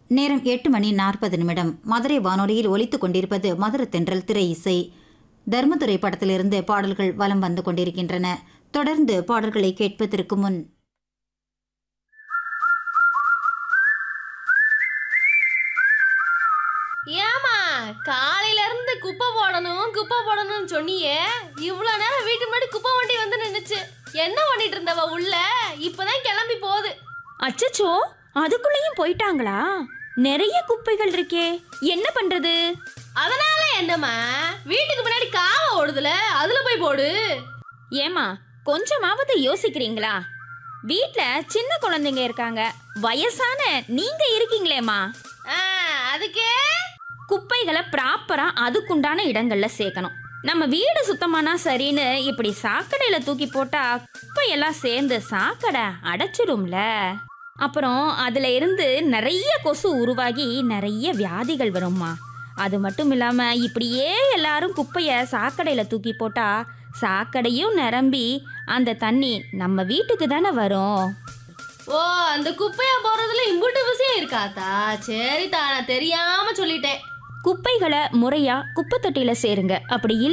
நேரம் எட்டு மணி நாற்பது நிமிடம் மதுரை வானொலியில் ஒலித்துக் கொண்டிருப்பது மதுர தென்றல் திரை இசை தர்மதுரை படத்திலிருந்து பாடல்கள் வலம் வந்து கொண்டிருக்கின்றன தொடர்ந்து பாடல்களை கேட்பதற்கு முன் ஏமா காலையில இருந்து குப்பை போடணும் குப்பை போடணும்னு சொன்னியே இவ்வளோ நேரம் வீட்டு முன்னாடி குப்பை வண்டி வந்து நின்னுச்சு என்ன பண்ணிட்டு இருந்தவ உள்ள இப்பதான் கிளம்பி போகுது அச்சச்சோ அதுக்குள்ளேயும் போயிட்டாங்களா நிறைய குப்பைகள் இருக்கே என்ன பண்றது அதனால என்னம்மா வீட்டுக்கு முன்னாடி காவ ஓடுதுல அதுல போய் போடு ஏமா கொஞ்சமாவது யோசிக்கிறீங்களா வீட்ல சின்ன குழந்தைங்க இருக்காங்க வயசான நீங்க இருக்கீங்களேம்மா ஆ, அதுக்கே குப்பைகளை ப்ராப்பரா அதுக்குண்டான இடங்கள்ல சேர்க்கணும் நம்ம வீடு சுத்தமானா சரின்னு இப்படி சாக்கடையில தூக்கி போட்டா குப்பையெல்லாம் சேர்ந்து சாக்கடை அடைச்சிடும்ல அப்புறம் அதுல இருந்து நிறைய கொசு உருவாகி நிறைய வியாதிகள் வரும்மா அது மட்டும் இல்லாம இப்படியே எல்லாரும் குப்பைய சாக்கடையில தூக்கி போட்டா சாக்கடையும் நிரம்பி அந்த தண்ணி நம்ம வீட்டுக்கு தானே வரும் ஓ அந்த குப்பையா போறதுல இம்புட்டு விஷயம் இருக்காத்தா சரிதா நான் தெரியாம சொல்லிட்டேன் குப்பைகளை முறையா குப்பை தொட்டியில சேருங்க அப்படி இல்ல